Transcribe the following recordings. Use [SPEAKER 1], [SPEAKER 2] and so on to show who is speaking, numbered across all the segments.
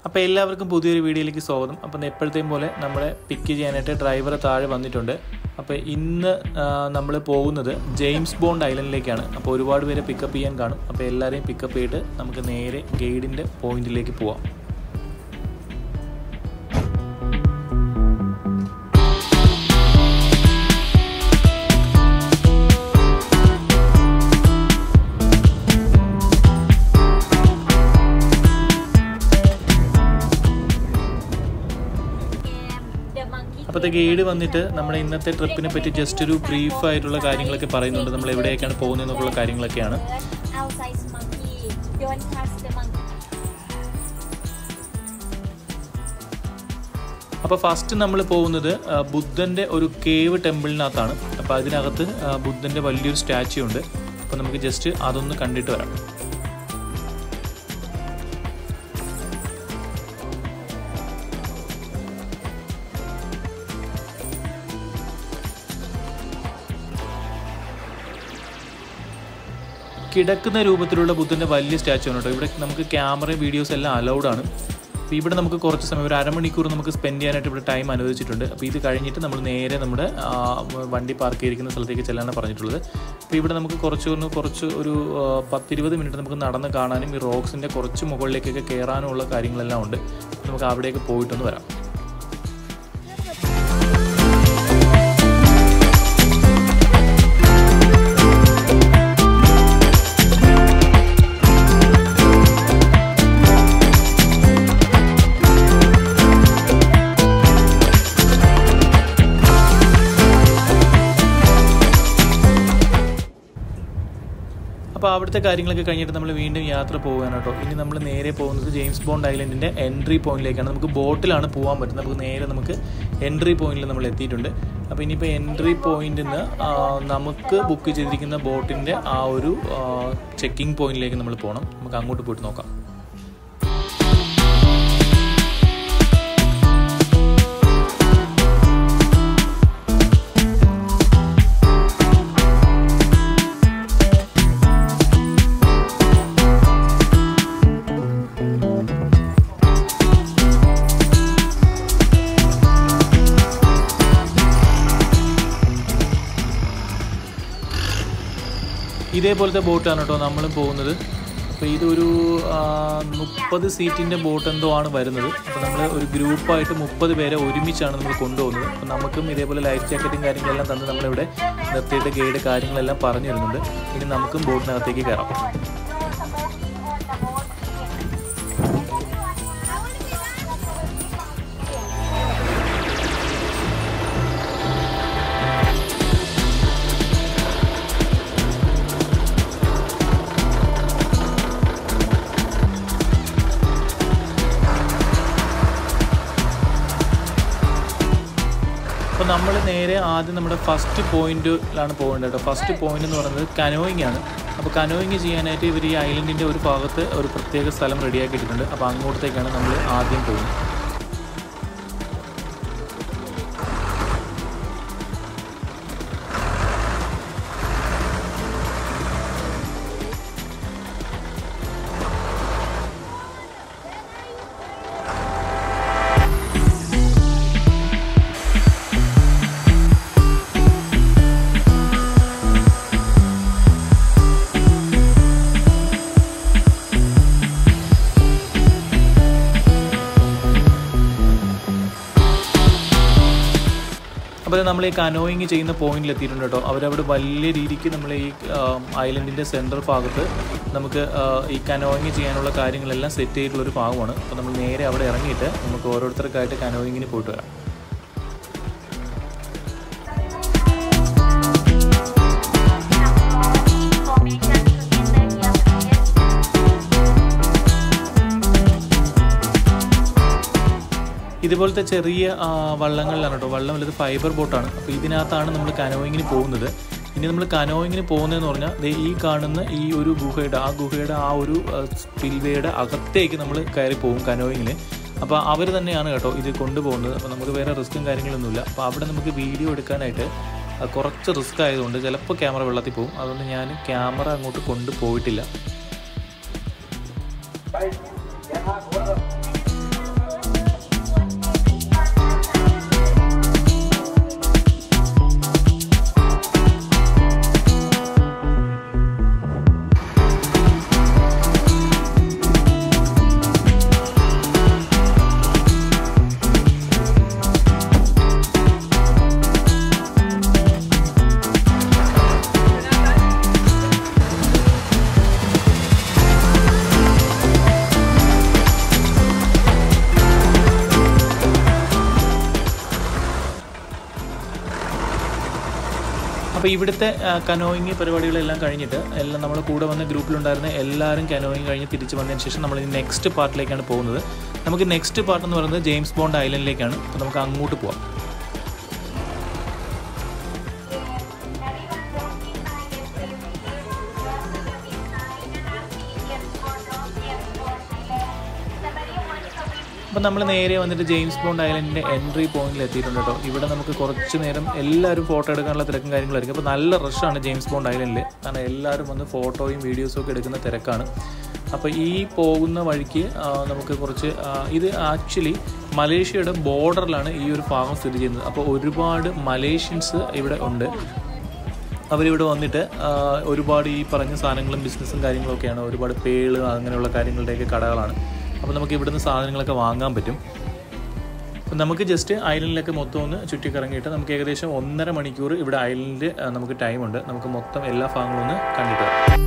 [SPEAKER 1] അപ്പോൾ എല്ലാവർക്കും പുതിയൊരു വീഡിയോയിലേക്ക് സ്വാഗതം അപ്പം എപ്പോഴത്തെയും പോലെ നമ്മളെ പിക്ക് ചെയ്യാനായിട്ട് ഡ്രൈവർ താഴെ വന്നിട്ടുണ്ട് അപ്പോൾ ഇന്ന് നമ്മൾ പോകുന്നത് ജെയിംസ് ബോണ്ട് ഐലൻഡിലേക്കാണ് അപ്പോൾ ഒരുപാട് പേരെ പിക്കപ്പ് ചെയ്യാൻ കാണും അപ്പോൾ എല്ലാവരെയും പിക്കപ്പ് ചെയ്തിട്ട് നമുക്ക് നേരെ ഗൈഡിൻ്റെ പോയിന്റിലേക്ക് പോവാം അപ്പോഴത്തെ ഗൈഡ് വന്നിട്ട് നമ്മുടെ ഇന്നത്തെ ട്രിപ്പിനെ പറ്റി ജസ്റ്റ് ഒരു ബ്രീഫ് ആയിട്ടുള്ള കാര്യങ്ങളൊക്കെ പറയുന്നുണ്ട് നമ്മൾ എവിടേക്കാണ് പോകുന്നതെന്നൊക്കെയുള്ള കാര്യങ്ങളൊക്കെയാണ്
[SPEAKER 2] outside monkey don't touch the monkey
[SPEAKER 1] അപ്പോൾ ഫസ്റ്റ് നമ്മൾ പോകുന്നത് ആ, ബുദ്ധൻ്റെ ഒരു കേവ് ടെമ്പിളിനകത്താണ് അപ്പോൾ അതിനകത്ത് ആ, ബുദ്ധൻ്റെ വലിയൊരു സ്റ്റാച്യു ഉണ്ട് അപ്പോൾ നമുക്ക് ജസ്റ്റ് അതൊന്ന് കണ്ടിട്ട് വരാം കിടക്കുന്ന രൂപത്തിലുള്ള ബുദ്ധൻ്റെ വലിയ സ്റ്റാച്ചു ആണ് കേട്ടോ ഇവിടെ നമുക്ക് ക്യാമറയും വീഡിയോസ് എല്ലാം അലൗഡ് ആണ് അപ്പോൾ ഇവിടെ നമുക്ക് കുറച്ച് സമയം ഒരു അരമണിക്കൂർ നമുക്ക് സ്പെൻഡ് ചെയ്യാനായിട്ട് ഇവിടെ ടൈം അനുവദിച്ചിട്ടുണ്ട് അപ്പോൾ ഇത് കഴിഞ്ഞിട്ട് നമ്മൾ നേരെ നമ്മുടെ ആ, വണ്ടി പാർക്ക് ചെയ്തിരിക്കുന്ന സ്ഥലത്തേക്ക് ചെല്ലാനാണ് പറഞ്ഞിട്ടുള്ളത് അപ്പോൾ ഇവിടെ നമുക്ക് കുറച്ച് ഒന്ന് കുറച്ച് ഒരു ആ, പത്തിരുപത് മിനിറ്റ് നമുക്ക് നടന്ന് കാണാനും ഈ റോക്സിൻ്റെ കുറച്ച് മുകളിലേക്കൊക്കെ കയറാനുമുള്ള കാര്യങ്ങളെല്ലാം ഉണ്ട് നമുക്ക് അവിടേക്ക് പോയിട്ടൊന്ന് വരാം അപ്പോൾ അവിടുത്തെ കാര്യങ്ങളൊക്കെ കഴിഞ്ഞിട്ട് നമ്മൾ വീണ്ടും യാത്ര പോവുകയാണ് കേട്ടോ ഇനി നമ്മൾ നേരെ പോകുന്നത് ജെയിംസ് ബോണ്ട് ഐലൻഡിൻ്റെ എൻട്രി പോയിന്റിലേക്കാണ് നമുക്ക് ബോട്ടിലാണ് പോകാൻ പറ്റുന്നത് നമുക്ക് നേരെ നമുക്ക് എൻട്രി പോയിന്റിൽ നമ്മൾ എത്തിയിട്ടുണ്ട് അപ്പോൾ ഇനിയിപ്പോൾ എൻട്രി പോയിന്റിൽ നിന്ന് ആ, നമുക്ക് ബുക്ക് ചെയ്തിരിക്കുന്ന ബോട്ടിൻ്റെ ആ ഒരു ചെക്കിംഗ് പോയിന്റിലേക്ക് നമ്മൾ പോകണം നമുക്ക് അങ്ങോട്ട് പോയിട്ട് നോക്കാം ഇതേപോലത്തെ ബോട്ടാണ് കേട്ടോ നമ്മളും പോകുന്നത് അപ്പോൾ ഇതൊരു മുപ്പത് സീറ്റിൻ്റെ ബോട്ട് എന്തോ ആണ് വരുന്നത് അപ്പോൾ നമ്മൾ ഒരു ഗ്രൂപ്പായിട്ട് മുപ്പത് പേരെ ഒരുമിച്ചാണ് നമ്മൾ കൊണ്ടുപോകുന്നത് അപ്പോൾ നമുക്കും ഇതേപോലെ ലൈഫ് ജാക്കറ്റും കാര്യങ്ങളെല്ലാം തന്ന് നമ്മളിവിടെ നിർത്തിയിട്ട് ഗൈഡ് കാര്യങ്ങളെല്ലാം പറഞ്ഞു തരുന്നുണ്ട് ഇനി നമുക്കും ബോട്ടിനകത്തേക്ക് കയറാം അപ്പോൾ നമ്മൾ നേരെ ആദ്യം നമ്മുടെ ഫസ്റ്റ് പോയിന്റിലാണ് പോകേണ്ടത് കേട്ടോ ഫസ്റ്റ് പോയിന്റ് എന്ന് പറയുന്നത് കനോയിങ് ആണ് അപ്പോൾ കനോയിങ് ചെയ്യാനായിട്ട് ഇവർ ഈ ഐലൻഡിൻ്റെ ഒരു ഭാഗത്ത് ഒരു പ്രത്യേക സ്ഥലം റെഡിയാക്കിയിട്ടുണ്ട് അപ്പോൾ അങ്ങോട്ടേക്കാണ് നമ്മൾ ആദ്യം പോകുന്നത് അപ്പോൾ നമ്മൾ ഈ കനോയിങ് ചെയ്യുന്ന പോയിന്റിൽ എത്തിയിട്ടുണ്ട് കേട്ടോ അവരവിടെ വലിയ രീതിക്ക് നമ്മൾ ഈ ഐലൻഡിൻ്റെ സെൻറ്റർ ഭാഗത്ത് നമുക്ക് ആ, ഈ കനോയിങ് ചെയ്യാനുള്ള കാര്യങ്ങളെല്ലാം സെറ്റ് ചെയ്തിട്ടുള്ളൊരു ഭാഗമാണ് അപ്പോൾ നമ്മൾ നേരെ അവിടെ ഇറങ്ങിയിട്ട് നമുക്ക് ഓരോരുത്തർക്കായിട്ട് കനോയിങ്ങിന് പോയിട്ട് വരാം
[SPEAKER 2] formation together here
[SPEAKER 1] ഇതുപോലത്തെ ചെറിയ ആ, വള്ളങ്ങളിലാണ് കേട്ടോ വള്ളം ഇത് ഫൈബർ ബോട്ടാണ് അപ്പോൾ ഇതിനകത്താണ് നമ്മൾ കനോയിങ്ങിന് പോകുന്നത് ഇനി നമ്മൾ കനോയിങ്ങിന് പോകുന്നതെന്ന് പറഞ്ഞാൽ ദേ ഈ കാണുന്ന ഈ ഒരു ഗുഹയുടെ ആ ഗുഹയുടെ ആ ഒരു സ്പിൽവേയുടെ അകത്തേക്ക് നമ്മൾ കയറി പോകും കനോയിങ്ങിന് അപ്പോൾ അവർ തന്നെയാണ് കേട്ടോ ഇത് കൊണ്ടുപോകുന്നത് അപ്പോൾ നമുക്ക് വേറെ റിസ്ക്കും കാര്യങ്ങളൊന്നുമില്ല അപ്പോൾ അവിടെ നമുക്ക് വീഡിയോ എടുക്കാനായിട്ട് ആ, കുറച്ച് റിസ്ക് ആയതുകൊണ്ട് ചിലപ്പോൾ ക്യാമറ വെള്ളത്തിൽ പോകും അതുകൊണ്ട് ഞാൻ ക്യാമറ അങ്ങോട്ട് കൊണ്ടുപോയിട്ടില്ല അപ്പോൾ ഇവിടുത്തെ കനോയിങ് പരിപാടികളെല്ലാം കഴിഞ്ഞിട്ട് എല്ലാം നമ്മുടെ കൂടെ വന്ന ഗ്രൂപ്പിലുണ്ടായിരുന്ന എല്ലാവരും കനോയിങ് കഴിഞ്ഞ് തിരിച്ച് വന്നതിന് ശേഷം നമ്മൾ നെക്സ്റ്റ് പാർട്ടിലേക്കാണ് പോകുന്നത് നമുക്ക് നെക്സ്റ്റ് പാർട്ട് എന്ന് പറയുന്നത് ജെയിംസ് ബോണ്ട് ഐലൻഡിലേക്കാണ് അപ്പോൾ നമുക്ക് അങ്ങോട്ട് പോവാം അപ്പം നമ്മൾ നേരെ വന്നിട്ട് ജെയിംസ് ബോണ്ട് ഐലൻഡിൻ്റെ എൻട്രി പോയിന്റിൽ എത്തിയിട്ടുണ്ട് കേട്ടോ ഇവിടെ നമുക്ക് കുറച്ച് നേരം എല്ലാവരും ഫോട്ടോ എടുക്കാനുള്ള തിരക്കും കാര്യങ്ങളായിരിക്കും അപ്പോൾ നല്ല റഷാണ് ജെയിംസ് ബോണ്ട് ഐലൻഡിൽ കാരണം എല്ലാവരും വന്ന് ഫോട്ടോയും വീഡിയോസും ഒക്കെ എടുക്കുന്ന തിരക്കാണ് അപ്പോൾ ഈ പോകുന്ന വഴിക്ക് ആ, നമുക്ക് കുറച്ച് ആ, ഇത് ആക്ച്വലി മലേഷ്യയുടെ ബോർഡറിലാണ് ഈ ഒരു ഭാഗം സ്ഥിതി ചെയ്യുന്നത് അപ്പോൾ ഒരുപാട് മലേഷ്യൻസ് ഇവിടെ ഉണ്ട് അവരിവിടെ വന്നിട്ട് ആ, ഒരുപാട് ഈ പറഞ്ഞ സാധനങ്ങളും ബിസിനസ്സും കാര്യങ്ങളൊക്കെയാണ് ഒരുപാട് പേള് അങ്ങനെയുള്ള കാര്യങ്ങളുടെയൊക്കെ കടകളാണ് അപ്പോൾ നമുക്ക് ഇവിടുന്ന് സാധനങ്ങളൊക്കെ വാങ്ങാൻ പറ്റും അപ്പം നമുക്ക് ജസ്റ്റ് ഐലൻഡിലൊക്കെ മൊത്തം ഒന്ന് ചുറ്റിക്കറങ്ങിയിട്ട് നമുക്ക് ഏകദേശം ഒന്നര മണിക്കൂർ ഇവിടെ ഐലൻഡിൽ നമുക്ക് ടൈമുണ്ട് നമുക്ക് മൊത്തം എല്ലാ ഭാഗങ്ങളും ഒന്ന് കണ്ടിട്ട് വരാം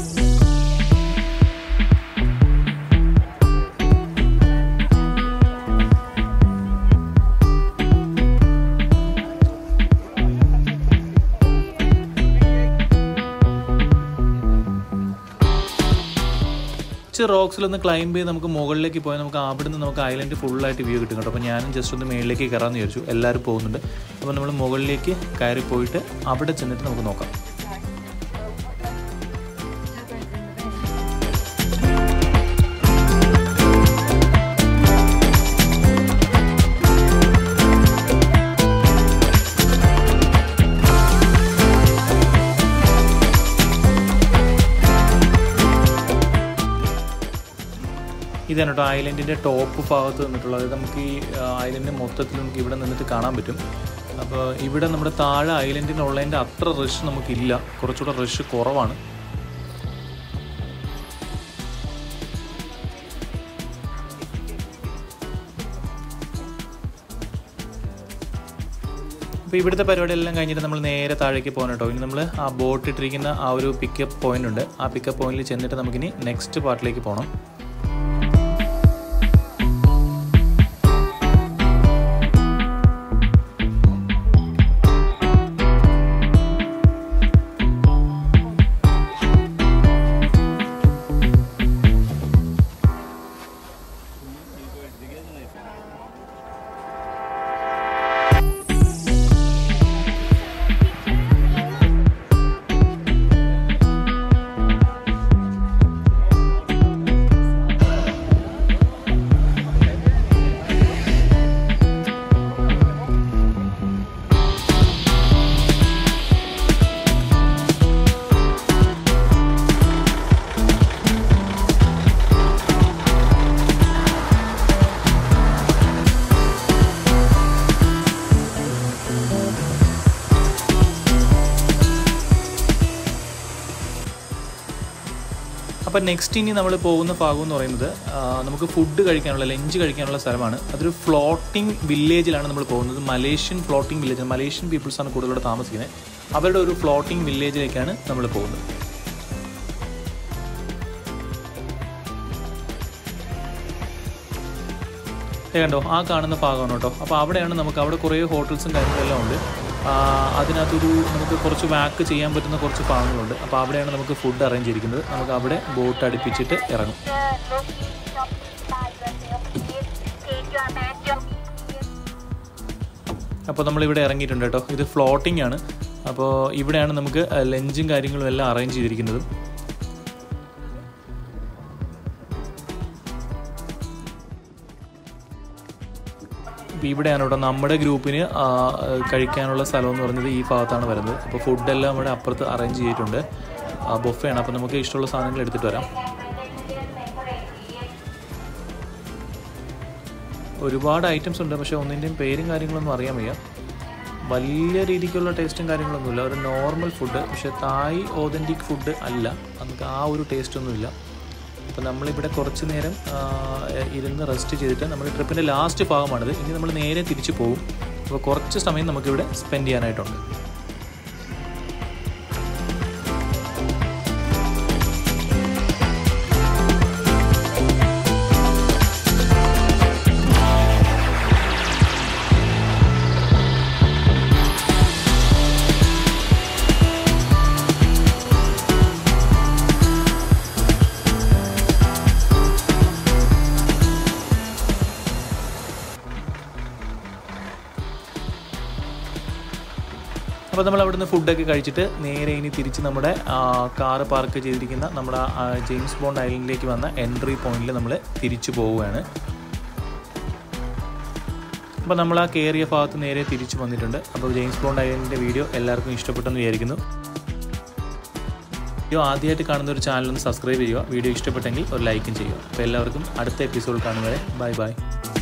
[SPEAKER 1] കുറച്ച് റോക്സിലൊന്ന് ക്ലൈംബ് ചെയ്ത് നമുക്ക് മുകളിലേക്ക് പോയാൽ നമുക്ക് അവിടെ നിന്ന് നമുക്ക് ഐലൻഡ് ഫുള്ളായിട്ട് വ്യൂ കിട്ടും കേട്ടോ അപ്പോൾ ഞാനും ജസ്റ്റ് ഒന്ന് മുകളിലേക്ക് കയറാമെന്ന് വിചാരിച്ചു എല്ലാവരും പോകുന്നുണ്ട് അപ്പോൾ നമ്മൾ മുകളിലേക്ക് കയറി പോയിട്ട് അവിടെ ചെന്നിട്ട് നമുക്ക് നോക്കാം ഇതാണ് കേട്ടോ ഐലൻഡിൻ്റെ ടോപ്പ് ഭാഗത്ത് നിന്നിട്ടുള്ളത് അതായത് നമുക്ക് ഈ ഐലൻഡ് മൊത്തത്തിൽ നമുക്ക് ഇവിടെ നിന്നിട്ട് കാണാൻ പറ്റും അപ്പോൾ ഇവിടെ നമ്മുടെ താഴെ ഐലൻഡിനുള്ളതിൻ്റെ അത്ര റഷ് നമുക്കില്ല കുറച്ചുകൂടെ റഷ് കുറവാണ് അപ്പോൾ ഇവിടുത്തെ പരിപാടിയെല്ലാം കഴിഞ്ഞിട്ട് നമ്മൾ നേരെ താഴേക്ക് പോകണം കേട്ടോ ഇനി നമ്മൾ ആ ബോട്ട് ഇട്ടിരിക്കുന്ന ആ ഒരു പിക്കപ്പ് പോയിന്റ് ഉണ്ട് ആ പിക്കപ്പ് പോയിന്റിൽ ചെന്നിട്ട് നമുക്കിനി നെക്സ്റ്റ് പാർട്ടിലേക്ക് പോകണം അപ്പം നെക്സ്റ്റ് ഇനി നമ്മൾ പോകുന്ന ഭാഗം എന്ന് പറയുന്നത് ആ, നമുക്ക് ഫുഡ് കഴിക്കാനുള്ള ലഞ്ച് കഴിക്കാനുള്ള സ്ഥലമാണ് അതൊരു ഫ്ലോട്ടിംഗ് വില്ലേജിലാണ് നമ്മൾ പോകുന്നത് Malaysian floating village Malaysian peoples ആണ് കൂടുതൽ ഇവിടെ താമസിക്കുന്നത് അവരുടെ ഒരു ഫ്ലോട്ടിംഗ് വില്ലേജിലേക്കാണ് നമ്മൾ പോകുന്നത് ദേ കണ്ടോ ആ കാണുന്ന ഭാഗമാണ് കേട്ടോ അപ്പോൾ അവിടെയാണ് നമുക്ക് അവിടെ കുറേ ഹോട്ടൽസും കാര്യങ്ങളെല്ലാം ഉണ്ട് ആ, അതിനകത്തൊരു നമുക്ക് കുറച്ച് വാക്ക് ചെയ്യാൻ പറ്റുന്ന കുറച്ച് ഭാഗങ്ങളുണ്ട് അപ്പോൾ അവിടെയാണ് നമുക്ക് ഫുഡ് അറേഞ്ച് ചെയ്തിരിക്കുന്നത് നമുക്ക് അവിടെ ബോട്ട് അടുപ്പിച്ചിട്ട് ഇറങ്ങും അപ്പോൾ നമ്മളിവിടെ ഇറങ്ങിയിട്ടുണ്ട് കേട്ടോ ഇത് ഫ്ലോട്ടിംഗ് ആണ് അപ്പോൾ ഇവിടെയാണ് നമുക്ക് ലഞ്ചും കാര്യങ്ങളും എല്ലാം അറേഞ്ച് ചെയ്തിരിക്കുന്നത് ഇപ്പോൾ ഇവിടെയാണ് കേട്ടോ നമ്മുടെ ഗ്രൂപ്പിന് ആ, കഴിക്കാനുള്ള സ്ഥലം എന്ന് പറയുന്നത് ഈ ഭാഗത്താണ് വരുന്നത് അപ്പോൾ ഫുഡെല്ലാം ഇവിടെ അപ്പുറത്ത് അറേഞ്ച് ചെയ്തിട്ടുണ്ട് ബൊഫയാണ് അപ്പോൾ നമുക്ക് ഇഷ്ടമുള്ള സാധനങ്ങൾ എടുത്തിട്ട് വരാം ഒരുപാട് ഐറ്റംസ് ഉണ്ട് പക്ഷേ ഒന്നിൻ്റെയും പേരും കാര്യങ്ങളൊന്നും അറിയാൻ വയ്യ വലിയ രീതിക്കുള്ള ടേസ്റ്റും കാര്യങ്ങളൊന്നുമില്ല ഒരു നോർമൽ ഫുഡ് പക്ഷേ തായ് ഓതൻറ്റിക് ഫുഡ് അല്ല നമുക്ക് ആ ഒരു ടേസ്റ്റ് ഒന്നുമില്ല അപ്പോൾ നമ്മളിവിടെ കുറച്ച് നേരം ആ, ഇരുന്ന് റെസ്റ്റ് ചെയ്തിട്ട് നമ്മുടെ ട്രിപ്പിൻ്റെ ലാസ്റ്റ് ഭാഗമാണിത് ഇനി നമ്മൾ നേരെ തിരിച്ചു പോകും അപ്പോൾ കുറച്ച് സമയം നമുക്കിവിടെ സ്പെൻഡ് ചെയ്യാനായിട്ടുണ്ട് അപ്പോൾ നമ്മൾ അവിടുന്ന് ഫുഡൊക്കെ കഴിച്ചിട്ട് നേരെ ഇനി തിരിച്ച് നമ്മുടെ കാറ് പാർക്ക് ചെയ്തിരിക്കുന്ന നമ്മുടെ ആ, ജെയിംസ് ബോണ്ട് ഐലൻഡിലേക്ക് വന്ന എൻട്രി പോയിന്റിൽ നമ്മൾ തിരിച്ചു പോവുകയാണ് അപ്പോൾ നമ്മൾ ആ കയറിയ ഭാഗത്ത് നേരെ തിരിച്ചു വന്നിട്ടുണ്ട് അപ്പോൾ ജെയിംസ് ബോണ്ട് ഐലൻഡിൻ്റെ വീഡിയോ എല്ലാവർക്കും ഇഷ്ടപ്പെട്ടെന്ന് വിചാരിക്കുന്നു വീഡിയോ ആദ്യമായിട്ട് കാണുന്ന ഒരു ചാനൽ ഒന്ന് സബ്സ്ക്രൈബ് ചെയ്യുക വീഡിയോ ഇഷ്ടപ്പെട്ടെങ്കിൽ ഒരു ലൈക്കും ചെയ്യുക അപ്പോൾ എല്ലാവർക്കും അടുത്ത എപ്പിസോഡ് കാണുന്നവരെ ബൈ ബൈ